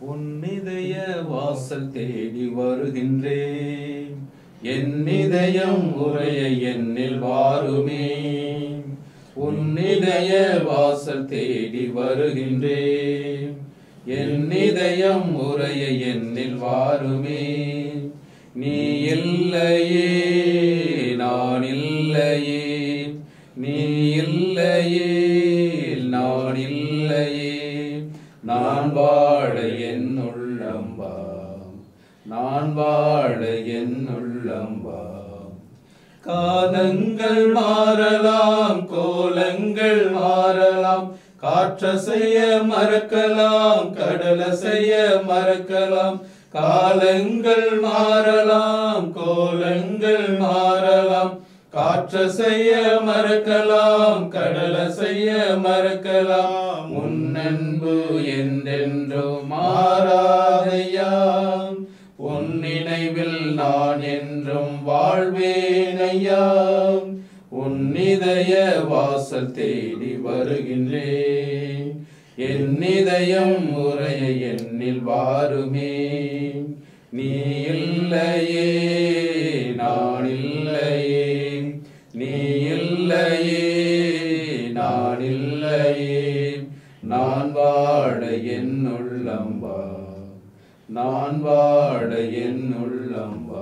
உன்னிதய வாசல் தேடி வருகின்றேன் என் இதயம் உரைய என்னில் வாருமே உன்னிதய வாசல் தேடி வருகின்றேன் என் இதயம் உரைய என்னில் வாருமே நீ இல்லையே நான் இல்லையே நீ இல்லையே நான் இல்லையே நான் வாழ என் உள்ளம்பா நான் வாழ என் உள்ளம்பா காலங்கள் மாறலாம் கோலங்கள் மாறலாம் காற்றசைய மறக்கலாம் கடலசைய மறக்கலாம் காலங்கள் மாறலாம் கோலங்கள் மாறலாம் காற்றசைய மறக்கலாம் கடலசைய மறக்கலாம் முன்னன்பு என்றென்றோ மாறாதையா உன் நினைவில் நான் என்றும் வாழ்வேனையா உன் இதய வாசல் தேடி வருகின்றேன் என் இதயம் உரைய என்னில் வாருமே நீ இல்லையே நான் இல்லையே நீ இல்லையே நான் இல்லையே நான் வாழ என் உள்ளம்பா நான் வாழ என் உள்ளம்பா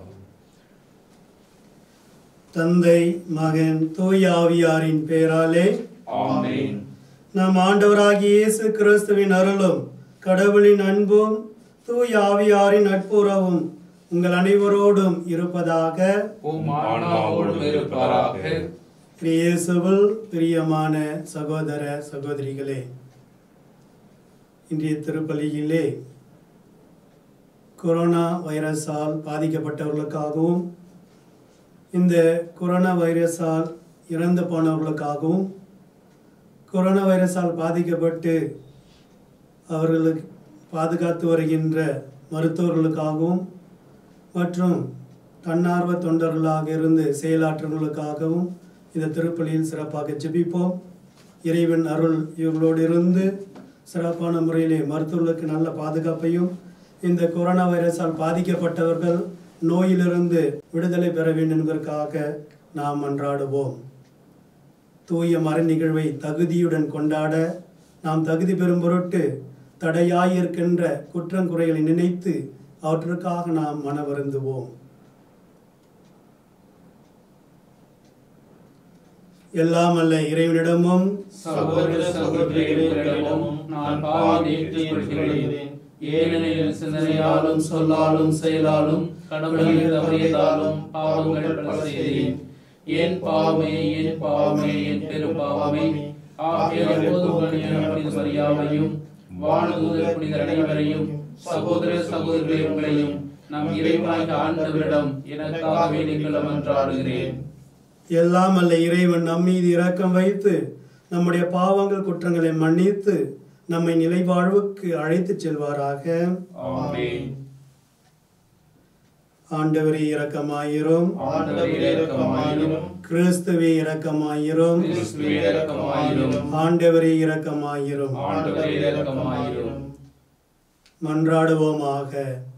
தந்தை மகன் தூய ஆவியாரின் பெயராலே ஆமென் நம் ஆண்டவராகிய இயேசு கிறிஸ்துவின் அருளும் கடவுளின் அன்பும் தூய ஆவியாரின் நட்புறவும் உங்கள் அனைவரோடும் இருப்பதாக உம் ஆன்மாவோடும் இருப்பாராக இயேசுவில் பிரியமான சகோதர சகோதரிகளே இன்றைய திருப்பலியிலே கொரோனா வைரஸால் பாதிக்கப்பட்டவர்களுக்காகவும் இந்த கொரோனா வைரஸால் இறந்து போனவர்களுக்காகவும் கொரோனா வைரஸால் பாதிக்கப்பட்டு அவர்களுக்கு பாதுகாத்து வருகின்ற மருத்துவர்களுக்காகவும் மற்றும் தன்னார்வ தொண்டர்களாக இருந்து செயலாற்றவர்களுக்காகவும் இந்த திருப்பலியில் சிறப்பாக ஜெபிப்போம் இறைவன் அருள் இவர்களோடு இருந்து சிறப்பான முறையிலே மருத்துவர்களுக்கு நல்ல பாதுகாப்பையும் இந்த கொரோனா வைரஸால் பாதிக்கப்பட்டவர்கள் நோயிலிருந்து விடுதலை பெற வேண்டும் என்பதற்காக நாம் மன்றாடுவோம் தூய மர நிகழ்வை தகுதியுடன் கொண்டாட நாம் தகுதி பெறும் பொருட்டு தடையாயிருக்கின்ற குற்றங்குறைகளை நினைத்து அவற்றுக்காக நாம் மனவருந்துவோம் எல்லாம் அல்ல இறைவனிடமும் சகோதர சகோதரிகளிடமும் நான் பாவம் ஏற்றுக்கொள்கிறேன் ஏனெனில் சிந்தனையாலும் சொல்லாலும் செயலாலும் கடவுளில் தவறியதாலும் பாவங்கள் பல செய்தேன் என் பாவமே என் பாவமே என் பெரும் பாவமே ஆகிய புனித மரியாதையும் வானதூதர் புனிதர் அனைவரையும் சகோதர சகோதரிகளை உங்களையும் நம் இறைவனாக ஆண்டவரிடம் எனக்காக வேண்டிக் மன்றாடுகிறேன் எல்லாம் அல்ல இறைவன் நம் மீது இரக்கம் வைத்து நம்முடைய பாவங்கள் குற்றங்களை மன்னித்து நம்மை நிலைவாழ்வுக்கு அழைத்துச் செல்வாராக ஆமென் ஆண்டவரே இரக்கமாயிரும் ஆண்டவரே இரக்கமாயிரும் கிறிஸ்துவே இரக்கமாயிரும் கிறிஸ்துவே இரக்கமாயிரும் ஆண்டவரே இரக்கமாயிரும் ஆண்டவரே இரக்கமாயிரும் மன்றாடுவோமாக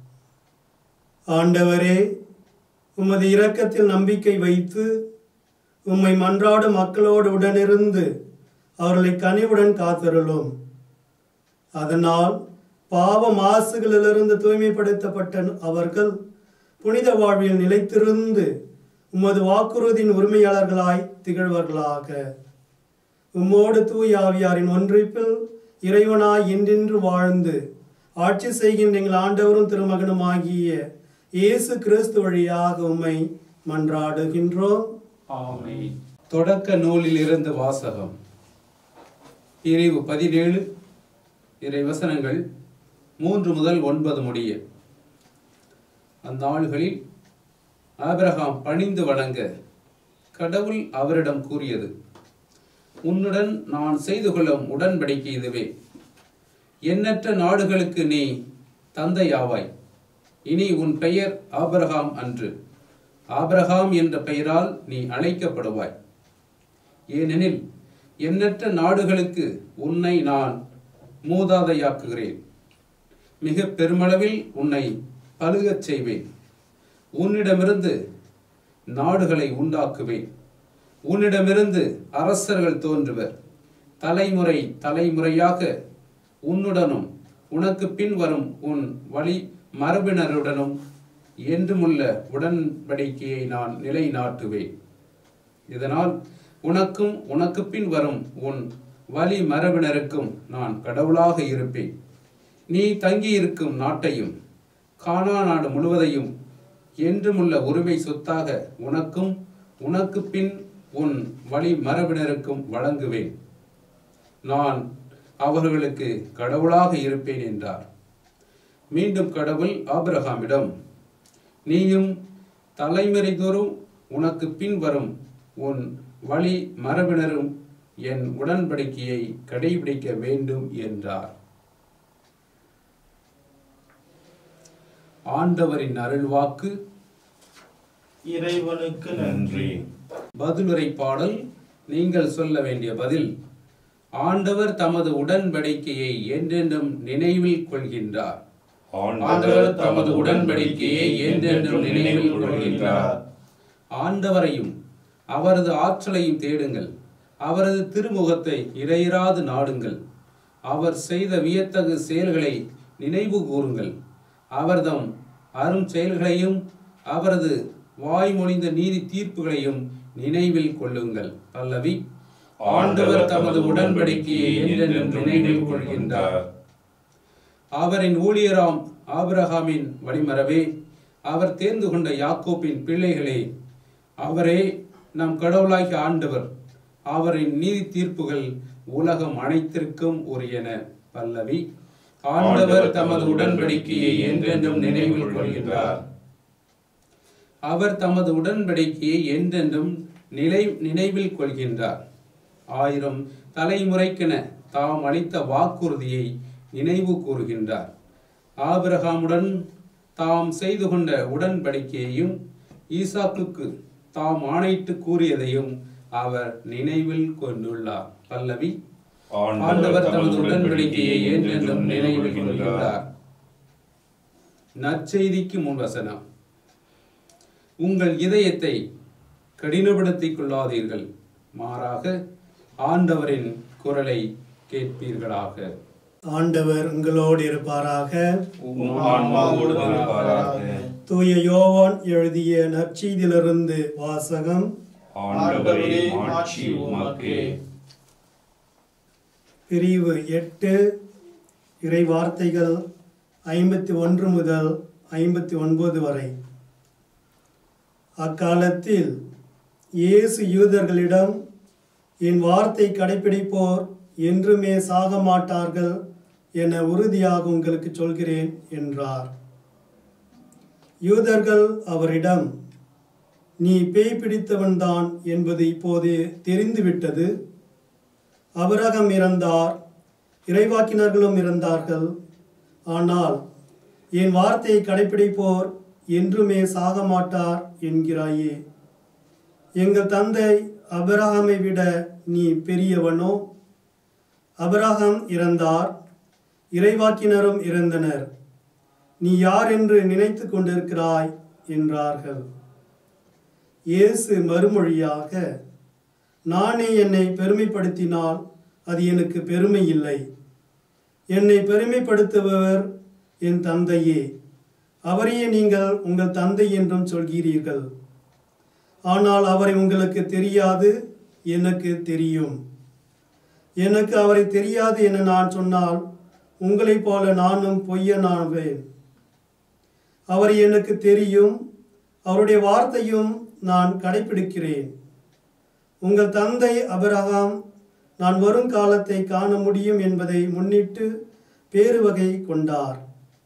ஆண்டவரே உமது இரக்கத்தில் நம்பிக்கை வைத்து உம்மை மன்றாடும் மக்களோடு உடனிருந்து அவர்களை கனிவுடன் காத்தருளும் அதனால் பாவ மாசுகளிலிருந்து தூய்மைப்படுத்தப்பட்ட அவர்கள் புனித வாழ்வில் நிலைத்திருந்து உமது வாக்குறுதியின் உரிமையாளர்களாய் திகழ்வர்களாக உம்மோடு தூய ஆவியாரின் ஒன்றிப்பில் இறைவனாய் என்றென்று வாழ்ந்து ஆட்சி செய்கின்ற எங்கள் ஆண்டவரும் திருமகனுமாகிய இயேசு கிறிஸ்து வழியாக உம்மை மன்றாடுகின்றோம் ஆமென் தொடக்க நூலில் இருந்து வாசகம் பிரிவு பதினேழு இறை வசனங்கள் மூன்று முதல் ஒன்பது முடிய அந்நாள்களில் ஆபிரகாம் பணிந்து வணங்க கடவுள் அவரிடம் கூறியது உன்னுடன் நான் செய்து கொள்ளும் உடன்படிக்கை இதுவே எண்ணற்ற நாடுகளுக்கு நீ தந்தையாவாய் இனி உன் பெயர் ஆபிரகாம் அன்று ஆபிரகாம் என்ற பெயரால் நீ அழைக்கப்படுவாய் ஏனெனில் எண்ணற்ற நாடுகளுக்கு உன்னை நான் மூதாதையாக்குகிறேன் மிக பெருமளவில் உன்னை பலுகச் செய்வேன் உன்னிடமிருந்து நாடுகளை உண்டாக்குவேன் உன்னிடமிருந்து அரசர்கள் தோன்றுவர் தலைமுறை தலைமுறையாக உன்னுடனும் உனக்கு பின் வரும் உன் வழி மரபினருடனும் என்றுமுள்ள உடன்படிக்கையை நான் நிலைநாட்டுவேன் இதனால் உனக்கும் உனக்கு பின் வரும் உன் வழி மரபினருக்கும் நான் கடவுளாக இருப்பேன் நீ தங்கியிருக்கும் நாட்டையும் கானா நாடு முழுவதையும் என்றுமுள்ள உரிமை சொத்தாக உனக்கும் உனக்கு பின் உன் வழி மரபினருக்கும் வழங்குவேன் நான் அவர்களுக்கு கடவுளாக இருப்பேன் என்றார் மீண்டும் கடவுள் ஆபிரகாமிடம் நீயும் தலைமுறை தோறும் உனக்கு பின் வரும் உன் வழி மரபினரும் என் உடன்படிக்கையை கடைபிடிக்க வேண்டும் என்றார் ஆண்டவரின் அருள்வாக்கு இறைவனுக்கு நன்றி பதிலுரை பாடல் நீங்கள் சொல்ல வேண்டிய பதில் ஆண்டவர் தமது உடன்படிக்கையை என்றென்றும் நினைவில் கொள்கின்றார் ஆண்டவர் தமது உடன்படிக்கையை என்றென்றும் நினைவில் கொள்கின்றார் ஆண்டவரையும் அவரது ஆற்றலையும் தேடுங்கள் அவரது திருமுகத்தை இறையிறாது நாடுங்கள் அவர் செய்த வியத்தகு செயல்களை நினைவு கூறுங்கள் அவர்தம் அரும் செயல்களையும் அவரது வாய்மொழிந்த நீதி தீர்ப்புகளையும் நினைவில் கொள்ளுங்கள் பல்லவி ஆண்டவர் தமது உடன்படிக்கையை என்றென்றும் நினைவில் கொள்கின்றார் அவரின் ஊழியராம் ஆபிரகாமின் வழிமரவே அவர் தேர்ந்து கொண்ட யாக்கோப்பின் பிள்ளைகளே அவரே நம் கடவுளாகிய ஆண்டவர் அவரின் நீதி தீர்ப்புகள் உலகம் அனைத்திற்கும் உரியன பல்லவி ஆண்டவர் தமது உடன்படிக்கையை என்றென்றும் நினைவில் கொள்கின்றார் அவர் தமது உடன்படிக்கையை என்றென்றும் நிலை நினைவில் கொள்கின்றார் ஆயிரம் தலைமுறைக்கென தாம் அளித்த வாக்குறுதியை நினைவு கூறுகின்றார் ஆபிரகாமுடன் தாம் செய்து கொண்ட உடன்படிக்கையையும் ஈசாக்குக்கு தாம் ஆணையிட்டு கூறியதையும் அவர் நினைவில் கொண்டுள்ளார் பல்லவி ஆண்டவர் தமது உடன்படிக்கையை என்றென்றும் நினைவில் கொள்கின்றார் நற்செய்திக்கு முன் வசனம் உங்கள் இதயத்தை கடினப்படுத்திக் கொள்ளாதீர்கள் மாறாக ஆண்டவரின் குரலை கேட்பீர்களாக ஆண்டவர் உங்களோடு இருப்பாராக உம் ஆன்மாவோடு இருப்பாராக தூய யோவான் எழுதிய நற்செய்தியிலிருந்து வாசகம் ஆண்டவரே மாட்சி உமக்கே பிரிவு எட்டு இறை வார்த்தைகள் ஐம்பத்தி ஒன்று முதல் ஐம்பத்தி ஒன்பது வரை அக்காலத்தில் இயேசு யூதர்களிடம் என் வார்த்தை கடைப்பிடிப்போர் என்றுமே சாக மாட்டார்கள் என உறுதியாக உங்களுக்கு சொல்கிறேன் என்றார் யூதர்கள் அவரிடம் நீ பேய் பிடித்தவன்தான் என்பது இப்போது தெரிந்துவிட்டது அபிரகம் இறந்தார் இறைவாக்கினர்களும் இறந்தார்கள் ஆனால் என் வார்த்தையை கடைப்பிடிப்போர் என்றுமே சாக மாட்டார் என்கிறாயே எங்கள் தந்தை அபிரகாமை விட நீ பெரியவனோ அபிரகாம் இறந்தார் இறைவாக்கினரும் இறந்தனர் நீ யார் என்று நினைத்து கொண்டிருக்கிறாய் என்றார்கள் இயேசு மறுமொழியாக நானே என்னை பெருமைப்படுத்தினால் அது எனக்கு பெருமை இல்லை என்னை பெருமைப்படுத்துபவர் என் தந்தையே அவரையே நீங்கள் உங்கள் தந்தை என்றும் சொல்கிறீர்கள் ஆனால் அவரை உங்களுக்கு தெரியாது எனக்கு தெரியும் எனக்கு அவரை தெரியாது என நான் சொன்னால் உங்களைப் போல நானும் பொய்யனாவேன் அவரை எனக்கு தெரியும் அவருடைய வார்த்தையும் நான் கடைபிடிக்கிறேன் உங்கள் தந்தை அபிரகாம் நான் வரும் காலத்தை காண முடியும் என்பதை முன்னிட்டு பேருவகை கொண்டார்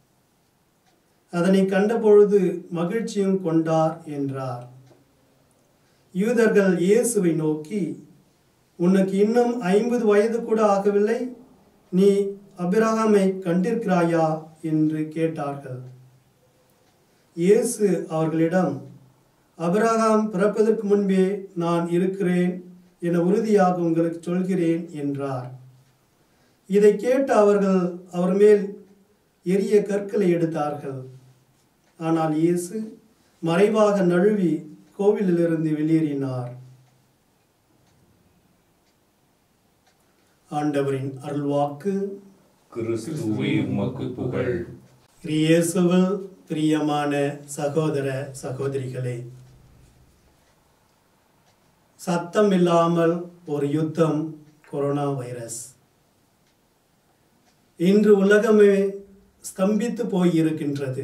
அதனை கண்டபொழுது மகிழ்ச்சியும் கொண்டார் என்றார் யூதர்கள் இயேசுவை நோக்கி உனக்கு இன்னும் ஐம்பது வயது கூட ஆகவில்லை நீ அபிரகாமை கண்டிருக்கிறாயா என்று கேட்டார்கள் இயேசு அவர்களிடம் அபிரகாம் பிறப்பதற்கு முன்பே நான் இருக்கிறேன் என உறுதியாக உங்களுக்கு சொல்கிறேன் என்றார் இதை கேட்ட அவர்கள் அவர் மேல் எரிய கற்களை எடுத்தார்கள் ஆனால் இயேசு மறைவாக நழுவி கோவிலிலிருந்து வெளியேறினார் ஆண்டவரின் அருள்வாக்கு கிறிஸ்துவே உமக்கு புகழ் இயேசுவில் பிரியமான சகோதர சகோதரிகளே சத்தம் இல்லாமல் ஒரு யுத்தம் கொரோனா வைரஸ் இன்று உலகமே ஸ்தம்பித்து போய் இருக்கின்றது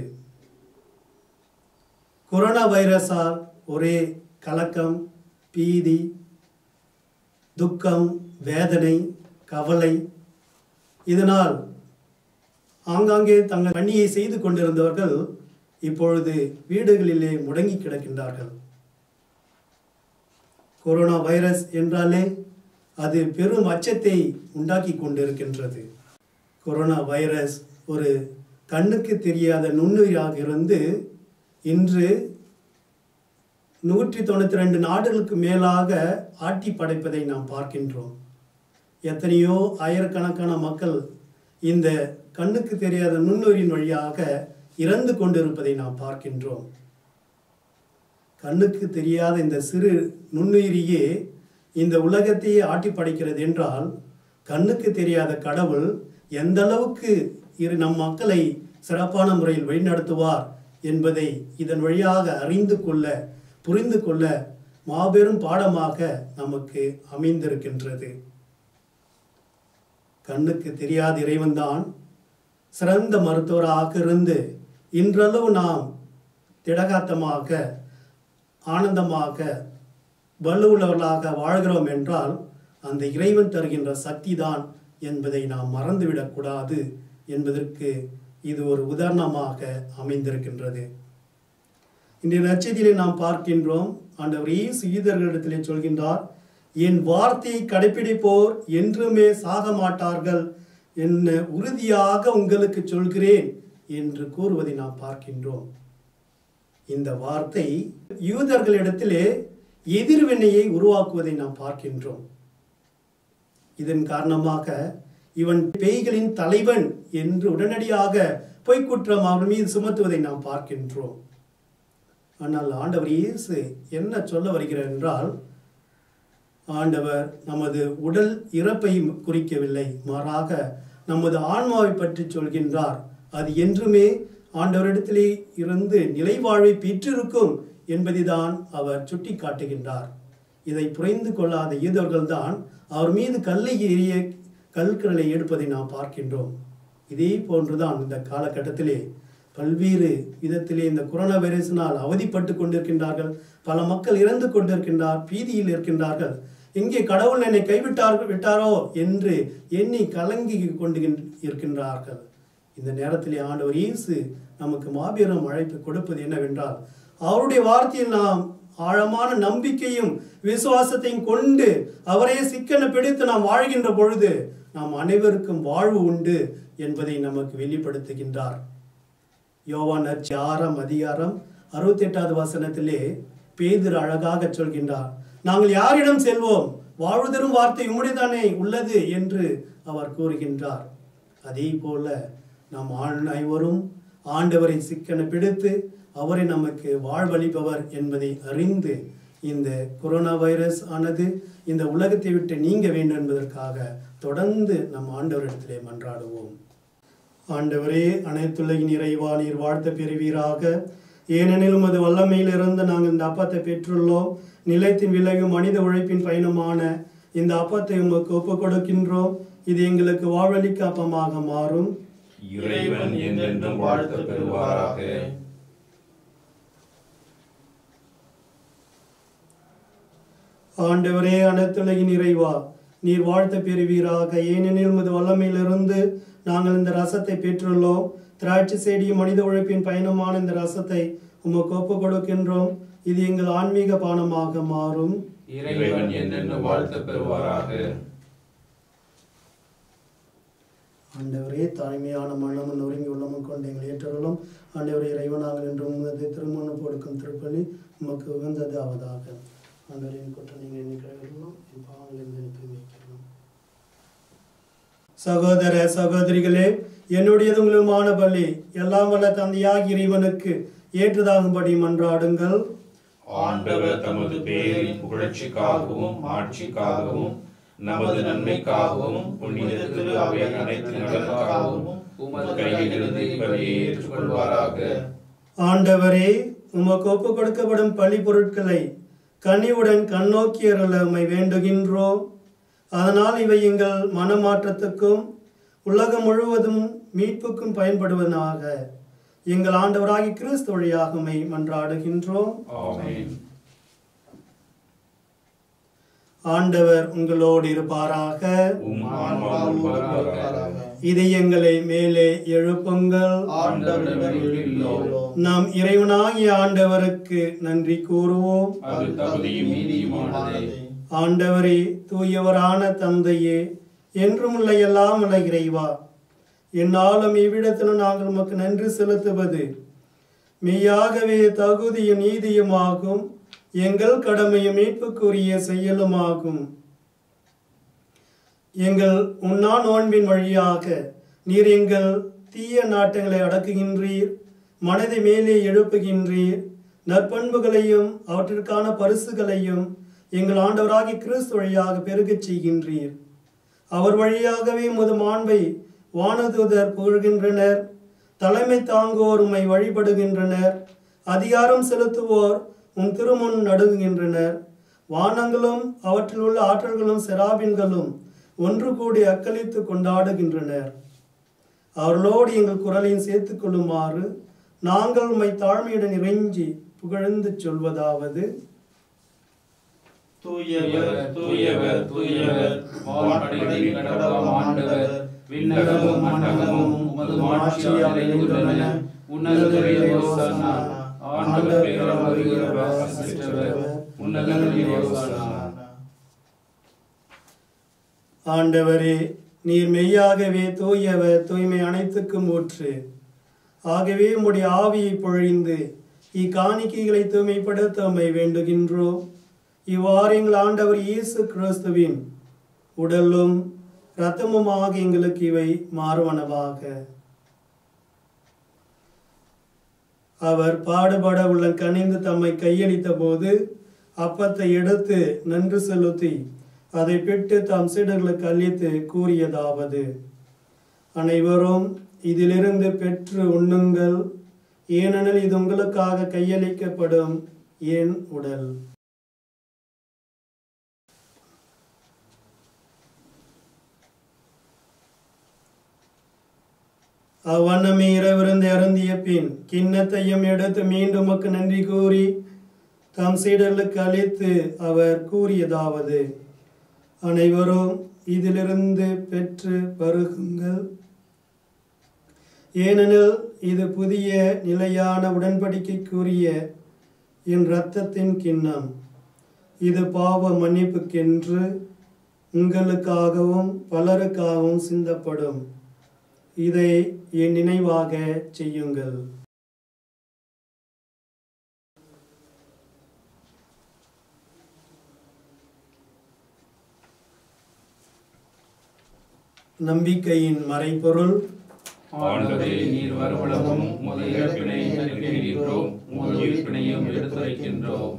கொரோனா வைரஸால் ஒரே கலக்கம் பீதி துக்கம் வேதனை கவலை இதனால் ஆங்காங்கே தங்கள் பணியை செய்து கொண்டிருந்தவர்கள் இப்பொழுது வீடுகளிலே முடங்கி கிடக்கின்றார்கள் கொரோனா வைரஸ் என்றாலே அது பெரும் அச்சத்தை உண்டாக்கி கொண்டிருக்கின்றது கொரோனா வைரஸ் ஒரு கண்ணுக்கு தெரியாத நுண்ணுயிராக இருந்து இன்று நூற்றி தொண்ணூற்றி ரெண்டு நாடுகளுக்கு மேலாக ஆட்டி படைப்பதை நாம் பார்க்கின்றோம் எத்தனையோ ஆயிரக்கணக்கான மக்கள் இந்த கண்ணுக்கு தெரியாத நுண்ணுயிரின் வழியாக இறந்து கொண்டிருப்பதை நாம் பார்க்கின்றோம் கண்ணுக்கு தெரியாத இந்த சிறு நுண்ணுயிரியே இந்த உலகத்தையே ஆட்டி படைக்கிறது என்றால் கண்ணுக்கு தெரியாத கடவுள் எந்த அளவுக்கு இரு நம் மக்களை சிறப்பான முறையில் வழிநடத்துவார் என்பதை இதன் வழியாக அறிந்து கொள்ள புரிந்து கொள்ள மாபெரும் பாடமாக நமக்கு அமைந்திருக்கின்றது கண்ணுக்கு தெரியாத இறைவன்தான் சிறந்த மருத்துவராக இருந்து இன்றளவு நாம் திடகாத்தமாக ஆனந்தமாக வலுவுள்ளவர்களாக வாழ்கிறோம் என்றால் அந்த இறைவன் தருகின்ற சக்தி தான் என்பதை நாம் மறந்துவிடக்கூடாது என்பதற்கு இது ஒரு உதாரணமாக அமைந்திருக்கின்றது இன்றைய நச்சதியிலே நாம் பார்க்கின்றோம் ஆண்டவர் இயேசு யூதர்களிடத்திலே சொல்கின்றார் என் வார்த்தையை கடைப்பிடிப்போர் என்றுமே சாக மாட்டார்கள் என்ன உறுதியாக உங்களுக்கு சொல்கிறேன் என்று கூறுவதை நாம் பார்க்கின்றோம் இந்த வார்த்தை யூதர்களிடத்திலே எதிர்வினையை உருவாக்குவதை நாம் பார்க்கின்றோம் இதன் காரணமாக இவன் பேய்களின் தலைவன் என்று உடனடியாக பொய்க்குற்றம் அவர் மீது சுமத்துவதை நாம் பார்க்கின்றோம் ஆனால் ஆண்டவர் இயேசு என்ன சொல்ல வருகிறார் என்றால் ஆண்டவர் நமது உடல் இறப்பை குறிக்கவில்லை மாறாக நமது ஆன்மாவை பற்றி சொல்கின்றார் அது என்றுமே ஆண்டவரிடத்திலே இருந்து நிலைவாழ்வை பெற்றிருக்கும் என்பதைதான் அவர் சுட்டி காட்டுகின்றார் இதை புரிந்து கொள்ளாத யூதர்கள்தான் அவர் மீது கல்லை எறிய கல்களை எடுப்பதை நாம் பார்க்கின்றோம் இதே போன்றுதான் இந்த காலகட்டத்திலே பல்வேறு விதத்திலே இந்த கொரோனா வைரஸினால் அவதிப்பட்டு கொண்டிருக்கின்றார்கள் பல மக்கள் இறந்து கொண்டிருக்கின்றார் பீதியில் இருக்கின்றார்கள் எங்கே கடவுள் என்னை கைவிட்டார்கள் விட்டாரோ என்று எண்ணி கலங்கி கொண்டு இருக்கின்றார்கள் இந்த நேரத்திலே ஆண்டவர் இயேசு நமக்கு மாபெரும் அழைப்பு கொடுப்பது என்னவென்றால் அவருடைய வார்த்தையில் நாம் ஆழமான நம்பிக்கையும் விசுவாசத்தையும் கொண்டு அவரே சிக்கன பிடித்து நாம் வாழ்கின்ற பொழுது நாம் அனைவருக்கும் வாழ்வு உண்டு என்பதை நமக்கு வெளிப்படுத்துகின்றார் யோவான் நற்சி ஆறாம் அதிகாரம் அறுபத்தி எட்டாவது வசனத்திலே பேதுரு அழகாக சொல்கின்றார் நாங்கள் யாரிடம் செல்வோம் வாழ்வு தரும் வார்த்தை உம்முடையதானே உள்ளது என்று அவர் கூறுகின்றார் அதே போல நாம் அனைவரும் ஆண்டவரை சிக்கன பிடித்து அவரை நமக்கு வாழ்வளிப்பவர் என்பதை அறிந்து இந்த கொரோனா வைரஸ் ஆனது இந்த உலகத்தை விட்டு நீங்க வேண்டும் என்பதற்காக தொடர்ந்து நம் ஆண்டவரிடத்திலே மன்றாடுவோம் ஆண்டவரே அனைத்துலகின் இறைவா நீர் வாழ்த்த பெறுவீராக ஏனெனில் உமது வல்லமையிலிருந்து நாங்கள் இந்த அப்பத்தை பெற்றுள்ளோம் நிலைத்தின் விலகும் மனித உழைப்பின் பயணமான இந்த அப்பத்தை உமக்கு ஒப்புக் கொடுக்கின்றோம் இது எங்களுக்கு வாழ்வழிக்க அப்பமாக மாறும் இறைவன் என்றென்றும் வாழ்த்த பெறுவாராக ஆண்டவரே அனைத்துலகின் இறைவா நீர் வாழ்த்த பெறுவீராக ஏனெனில் உமது வல்லமையிலிருந்து நாங்கள் இந்த ரசத்தை பெற்றுள்ளோம் திராட்சை செடியும் மனித உழைப்பின் பயணமான இந்த ரசத்தை உமக்கு ஒப்புக் கொடுக்கின்றோம் இது எங்கள் ஆன்மீக பானமாக மாறும் இறைவன் என்றென்றும் வாழ்த்த பெறுவாராக ஆண்டவரே தாய்மையான மன்னமும் நொறுங்கி உள்ளமும் கொண்டு எங்கள் ஏற்றர்களும் ஆண்டவரே இறைவனாங்கள் என்று உமது திருமணம் கொடுக்கும் திருப்பலி உமக்கு உகந்தது ஆவதாக ஆண்டவரின் குற்றம் நீங்கள் எண்ணிக்கிறீர்களும் என் பாவங்கள் இருந்து எனக்கு வைக்கிறோம் சகோதர சகோதரிகளே என்னுடையது உங்களுமான பள்ளி எல்லாம் வல்ல தந்தையாகிய இறைவனுக்கு ஏற்றதாகும்படி மன்றாடுங்கள் ஆண்டவர் தமது பேரின் புகழ்ச்சிக்காகவும் ஆட்சிக்காகவும் நமது நன்மைக்காகவும் புனித திரு அவை அனைத்து நலனுக்காகவும் உமது கையிலிருந்து இவரை ஏற்றுக்கொள்வாராக ஆண்டவரே உமக்கு ஒப்பு கொடுக்கப்படும் பழி பொருட்களை கனிவுடன் கண்ணோக்கி அருள உம்மை வேண்டுகின்றோம் அதனால் இவை எங்கள் மனமாற்றத்துக்கும் உலகம் முழுவதும் மீட்புக்கும் பயன்படுவதாக எங்கள் ஆண்டவராகி கிறிஸ்து வழியாக உம்மை மன்றாடுகின்றோம் ஆமென் ஆண்டவர் உங்களோடு இருப்பாராக உம் ஆன்மாவும் வருவாராக இதயங்களை மேலே எழுப்புங்கள் நாம் இறைவனாகிய ஆண்டவருக்கு நன்றி கூறுவோம் அது தகுதியும் நீதியுமானதே ஆண்டவரே தூயவரான தந்தையே என்றும் உள்ள எல்லாம் உள்ள இறைவா என்னாலும் இவ்விடத்திலும் நாங்கள் உமக்கு நன்றி செலுத்துவது மெய்யாகவே தகுதியும் நீதியுமாகும் எங்கள் கடமையும் மீட்புக்குரிய செயலுமாகும் எங்கள் உண்ணா நோன்பின் வழியாக நீர் எங்கள் தீய நாட்டங்களை அடக்குகின்றீர் மனதை மேலே எழுப்புகின்றீர் நற்பண்புகளையும் அவற்றிற்கான பரிசுகளையும் எங்கள் ஆண்டவராகிய கிறிஸ்து வழியாக பெருகச் செய்கின்றீர் அவர் வழியாகவே முது மாண்பை வானதூதர் புகழ்கின்றனர் தலைமை தாங்குவோர் உம்மை வழிபடுகின்றனர் அதிகாரம் செலுத்துவோர் உம் திருமுன் நடுங்குகின்றனர் வானங்களும் அவற்றில் உள்ள ஆற்றல்களும் செராபின்களும் ஒன்று கூடி அக்களித்து கொண்டாடுகின்றனர் அவர்களோடு எங்கள் குரலையும் சேர்த்துக் கொள்ளுமாறு நாங்கள் உம்மை தாழ்மையுடன் இறைஞ்சி புகழ்ந்து சொல்வதாவது தூயவர் தூயவர் தூயவர் வான்படைகளின் கடவுளாம் ஆண்டவர் விண்ணகமும் மண்ணகமும் உமது மாட்சியால் நிறைந்துள்ளன உன்னதங்களிலே ஓசானா ஆண்டவர் பெயரால் வருகிறவர் அசிற்றவர் உன்னதங்களிலே ஓசானா ஆண்டவரே நீர் மெய்யாகவே தூயவர் தூய்மை அனைத்துக்கும் ஊற்று ஆகவே உம்முடைய ஆவியை பொழிந்து இக்காணிக்கைகளை தூய்மைப்படுத்த உம்மை வேண்டுகின்றோம் இவ்வாறு எங்கள் ஆண்டவர் இயேசு கிறிஸ்துவின் உடலும் இரத்தமுமாக எங்களுக்கு இவை மாறுவனவாக அவர் பாடுபட உள்ள கனிந்து தம்மை கையளித்த போது அப்பத்தை எடுத்து நன்று செலுத்தி அதை பிட்டு தாம் சீடர்களுக்கு அளித்து கூறியதாவது அனைவரும் இதிலிருந்து பெற்று உண்ணுங்கள் ஏனெனில் இது உங்களுக்காக கையளிக்கப்படும் என் உடல் அவ்வண்ணமே இரவிருந்து அருந்திய பின் கிண்ணத்தையும் எடுத்து மீண்டும் உமக்கு நன்றி கூறி தம் சீடர்களுக்கு அளித்து அவர் கூறியதாவது அனைவரும் இதிலிருந்து பெற்று பருகுங்கள் ஏனெனில் இது புதிய நிலையான உடன்படிக்கைக்குரிய என் இரத்தத்தின் கிண்ணம் இது பாவ மன்னிப்புக்கென்று உங்களுக்காகவும் பலருக்காகவும் சிந்தப்படும் இதை என் நினைவாக செய்யுங்கள் நம்பிக்கையின் மறைபொருள் ஆண்டவரே நீர் வருவளவும் உமது இறப்பினை அறிக்கையிடுகிறோம் உமது உயிர்ப்பினையும் எடுத்துரைக்கின்றோம்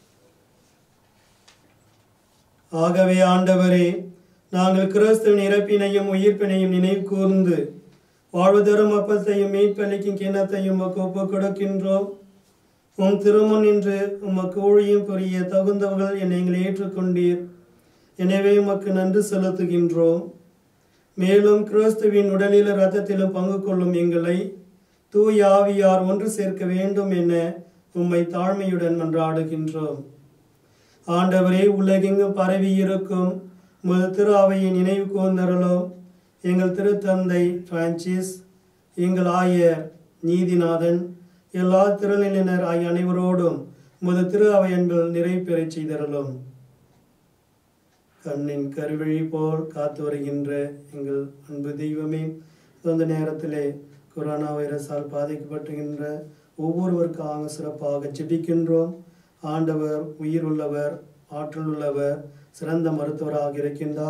ஆகவே ஆண்டவரே நாங்கள் கிறிஸ்துவின் இறப்பினையும் உயிர்ப்பினையும் நினைவு கூர்ந்து வாழ்வதரும் அப்பத்தையும் மீட்பளிக்கும் கிண்ணத்தையும் உமக்கு ஒப்புக் கொடுக்கின்றோம் உம் திருமுன் நின்று உமக்கு ஊழியம் புரிய தகுந்தவர்கள் என்னை எங்களை ஏற்றுக்கொண்டீர் எனவே உமக்கு நன்றி செலுத்துகின்றோம் மேலும் கிறிஸ்துவின் உடலிலும் இரத்தத்திலும் பங்கு கொள்ளும் எங்களை தூய ஆவியார் ஒன்று சேர்க்க வேண்டும் என உம்மை தாழ்மையுடன் மன்றாடுகின்றோம் ஆண்டவரே உலகெங்கும் பரவி இருக்கும் முது திரு அவையை நினைவு கூர்ந்தருளும் எங்கள் திருத்தந்தை பிரான்சிஸ் எங்கள் ஆயர் நீதிநாதன் எல்லா திருநிலையினர் ஆகிய அனைவரோடும் முது திரு அவை அன்பில் நிறைவு பெறச் செய்தருளும் கண்ணின் கருவழி போல் காத்து வருகின்ற எங்கள் அன்பு தெய்வமே இந்த நேரத்திலே கொரோனா வைரஸால் பாதிக்கப்பட்டுகின்ற ஒவ்வொருவருக்காக சிறப்பாக ஜெபிக்கின்றோம் ஆண்டவர் உயிர் உள்ளவர் ஆற்றல் உள்ளவர் சிறந்த மருத்துவராக இருக்கின்றார்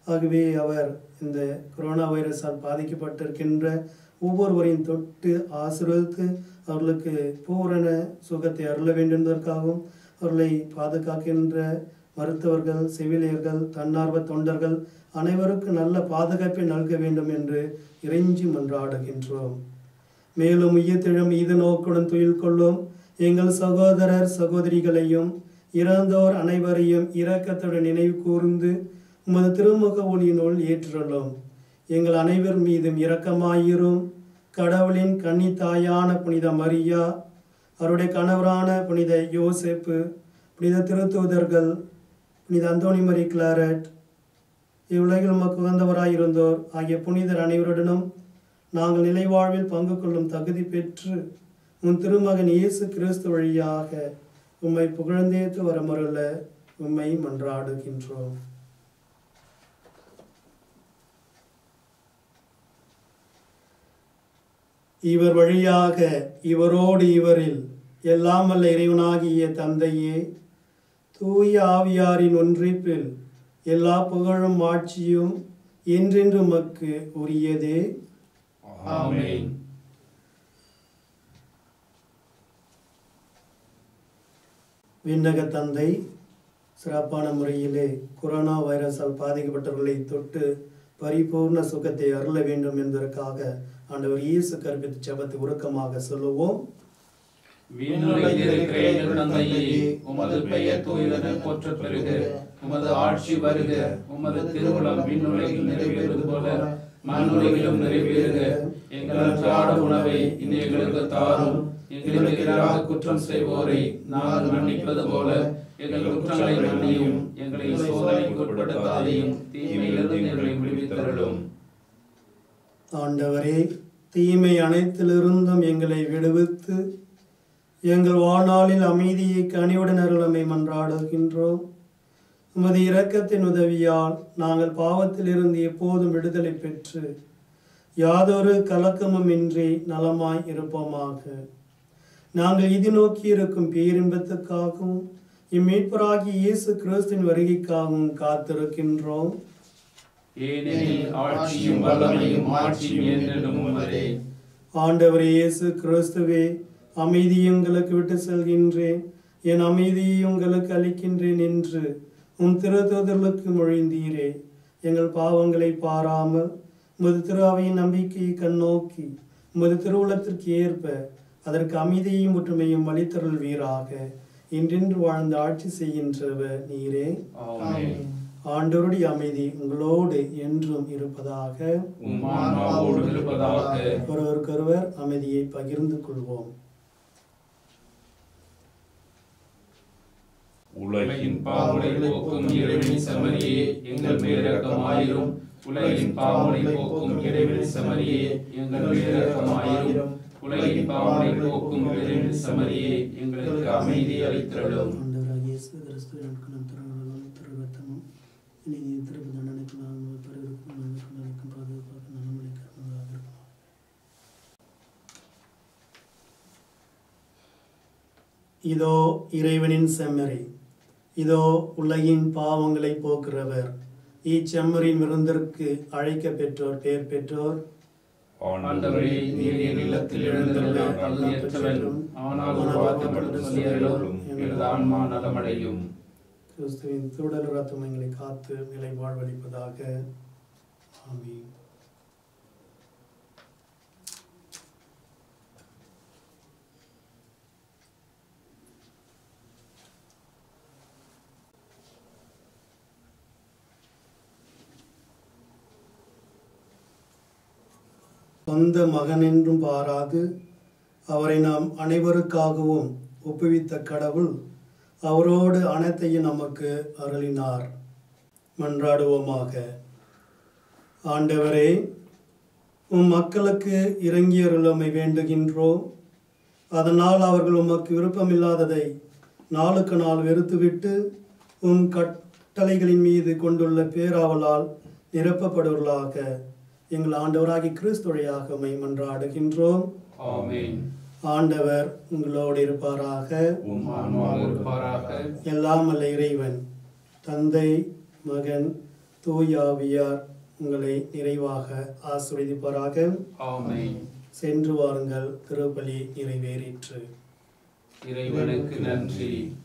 ஆகவே அவர் இந்த கொரோனா வைரஸால் பாதிக்கப்பட்டிருக்கின்ற ஒவ்வொருவரையும் தொட்டு ஆசீர்வதித்து அவர்களுக்கு பூரண சுகத்தை அருள வேண்டும் என்பதற்காகவும் அவர்களை பாதுகாக்கின்ற மருத்துவர்கள் செவிலியர்கள் தன்னார்வ தொண்டர்கள் அனைவருக்கும் நல்ல பாதுகாப்பை நல்க வேண்டும் என்று இறைஞ்சி மன்றாடுகின்றோம் மேலும் உயிர்த்தெழும் இது நோக்குடன் துயில் கொள்ளும் எங்கள் சகோதரர் சகோதரிகளையும் இறந்தோர் அனைவரையும் இரக்கத்துடன் நினைவு கூர்ந்து உமது திருமுக ஒளியினுள் ஏற்றுள்ளோம் எங்கள் அனைவர் மீதும் இரக்கமாயிரும் கடவுளின் கன்னித்தாயான புனித மரியா அவருடைய கணவரான புனித யோசேப்பு புனித திருத்தூதர்கள் புனித அந்தோணி மரி கிளாரட் இவ்வுலகில் உமக்கு உகந்தவராயிருந்தோர் ஆகிய புனிதர் அனைவருடனும் நாங்கள் நிலைவாழ்வில் பங்கு கொள்ளும் தகுதி பெற்று உன் திருமகன் இயேசு கிறிஸ்து வழியாக உம்மை புகழ்ந்தேத்து வரமருள உம்மை மன்றாடுகின்றோம் இவர் வழியாக இவரோடு இவரில் எல்லாம் வல்ல இறைவனாகிய தந்தையே தூய ஆவியாரின் ஒன்றிப்பில் எல்லா புகழும் ஆட்சியும் என்றென்று மக்கு உரியதே ஆமென் விண்ணக தந்தை சிறப்பான முறையிலே கொரோனா வைரஸால் பாதிக்கப்பட்டவர்களை தொட்டு பரிபூர்ண சுகத்தை அருள வேண்டும் என்பதற்காக ஆண்டவர் இயேசு கற்பித்த ஜெபத்தை உருக்கமாக சொல்லுவோம் விண்ணுலகில் இருக்கிற எங்கள் தந்தையே உமது பெயர் தூயதென போற்றப் பெறுக உமது ஆட்சி வருக உமது திருவுளம் விண்ணுலகில் நிறைவேறுவது போல மண்ணுலகிலும் நிறைவேறுக எங்கள் அன்றாட உணவை இன்று எங்களுக்கு தாரும் எங்களுக்கு எதிராக குற்றம் செய்வோரை நாங்கள் மன்னிப்பது போல எங்கள் குற்றங்களை மன்னியும் எங்களை சோதனைக்கு உட்படுத்தாதையும் தீமையிலிருந்து எங்களை விடுவித்தருளும் ஆண்டவரே தீமை அனைத்திலிருந்தும் எங்களை விடுவித்து எங்கள் வாழ்நாளில் அமைதியை கனிவுடன் அருளமை மன்றாடுகின்றோம் உமது இரக்கத்தின் உதவியால் நாங்கள் பாவத்திலிருந்து எப்போதும் விடுதலை பெற்று யாதொரு கலக்கமும் இன்றி நலமாய் இருப்போமாக நாங்கள் இது நோக்கி இருக்கும் பேரின்பத்துக்காகவும் இம்மீட்பராகிய இயேசு கிறிஸ்துவின் வருகைக்காகவும் காத்திருக்கின்றோம் ஏனெனில் ஆட்சியும் வல்லமையும் ஆட்சியும் என்றென்றும் உமதே ஆண்டவர் இயேசு கிறிஸ்துவே அமைதியை உங்களுக்கு விட்டு செல்கின்றேன் என் அமைதியை உங்களுக்கு அளிக்கின்றேன் என்று உம் திருத்தூதர்களுக்கு மொழிந்தீரே எங்கள் பாவங்களை பாராமல் உமது திருவாவையின் நம்பிக்கையை கண்ணோக்கி உமது திருவுளத்திற்கு ஏற்ப அதற்கு அமைதியையும் ஒற்றுமையும் அளித்தருள் வீராக இன்றென்று வாழ்ந்து ஆட்சி செய்கின்றவர் நீரே ஆமென் ஆண்டவருடைய அமைதி உங்களோடு என்றும் இருப்பதாக உம் ஆன்மாவோடு இருப்பதாக ஒருவருக்கொருவர் அமைதியை பகிர்ந்து கொள்வோம் உலகின் பாவனை போக்கும் இறைவனின் சமரியே எங்கள் மேலிரக்கமாயிரும் உலகின் பாவனை போக்கும் இறைவனின் சமரியே எங்கள் மேலிரக்கமாயிரும் உலகின் பாவனை போக்கும் இறைவனின் சமரியே எங்களுக்கு அமைதி அளித்திரளும் ஆண்டவராகிய இயேசு கிறிஸ்து எனக்கு நம் திருவுருளும் திருரத்தமும் இனி நீ திருப்பி தண்டனைக்கு நாங்கள் பரிவிருக்கும் நமக்கு நினைக்கும் பாதுகாப்பாக நலமடை கருணாக இருக்கும் இதோ இறைவனின் செம்மறி இதோ உலகின் பாவங்களை போக்குறவர் இச்செம்மறின் விருந்திற்கு அழைக்க பெற்றோர் பேர் பெற்றோர் ஆண்டவரே நீர் என் இல்லத்தில் எழுந்துள்ள தகுதியற்றவன் ஆனால் ஒரு வார்த்தை மட்டும் சொல்லியருளும் எனது ஆன்மா நலமடையும் கிறிஸ்துவின் திருடல் ரத்தம் எங்களை காத்து நிலை வாழ்வளிப்பதாக ஆமென் சொந்த மகன் என்றும் பாராது அவரை நாம் அனைவருக்காகவும் ஒப்புவித்த கடவுள் அவரோடு அனைத்தையும் நமக்கு அருளினார் மன்றாடுவோமாக ஆண்டவரே உம் மக்களுக்கு இறங்கியருளமை வேண்டுகின்றோம் அதனால் அவர்கள் உமக்கு விருப்பமில்லாததை நாளுக்கு நாள் வெறுத்துவிட்டு உம் கட்டளைகளின் மீது கொண்டுள்ள பேராவலால் நிரப்பப்படுவர்களாக எங்கள் ஆண்டவராகி கிறிஸ்துவையாக உம்மை மன்றாடுகின்றோம் ஆமென் ஆண்டவர் உங்களோடு இருப்பாராக உம் ஆன்மாவோடு இருப்பாராக எல்லாம் அல்ல இறைவன் தந்தை மகன் தூயாவியார் உங்களை நிறைவாக ஆசிர்வதிப்பாராக ஆமென் சென்று வாருங்கள் திருப்பலி நிறைவேறிற்று இறைவனுக்கு நன்றி